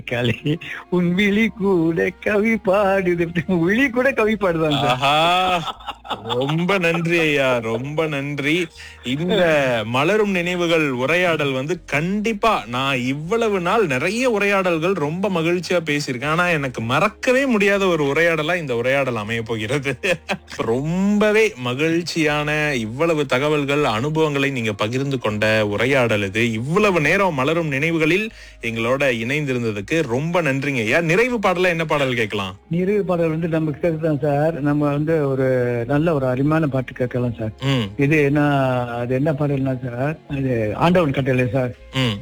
கலை உன் விழி கூட கவி பாடுது விழி கூட கவி பாடுதான் சார் ஆஹா ரொம்ப நன்றி ஐயா ரொம்ப நன்றி இந்த மலரும் நினைவுகள் உரையாடல் வந்து கண்டிப்பா நான் இவ்வளவு நாள் நிறைய உரையாடல்கள் ரொம்ப மகிழ்ச்சியா பேசியிருக்கேன் ஆனா எனக்கு மறக்கவே முடியாத ஒரு உரையாடலா இந்த உரையாடல் அமைய போகிறது ரொம்பவே மகிழ்ச்சியான இவ்வளவு தகவல்கள் அனுபவங்களை நீங்க பகிர்ந்து கொண்ட உரையாடல் இது இவ்வளவு நேரம் மலரும் நினைவுகளில் எங்களோட இணைந்திருந்ததுக்கு ரொம்ப நன்றிங்க ஐயா நிறைவு பாடல என்ன பாடல் கேட்கலாம் நிறைவு பாடல் வந்து நம்ம கேட்கலாம் சார் நம்ம வந்து ஒரு நல்ல ஒரு அருமையான பாட்டு கேட்கலாம் சார் ம் இது என்ன அது என்ன பாடல்னா சார் அது ஆண்டவன் கட்டளை சார் ம்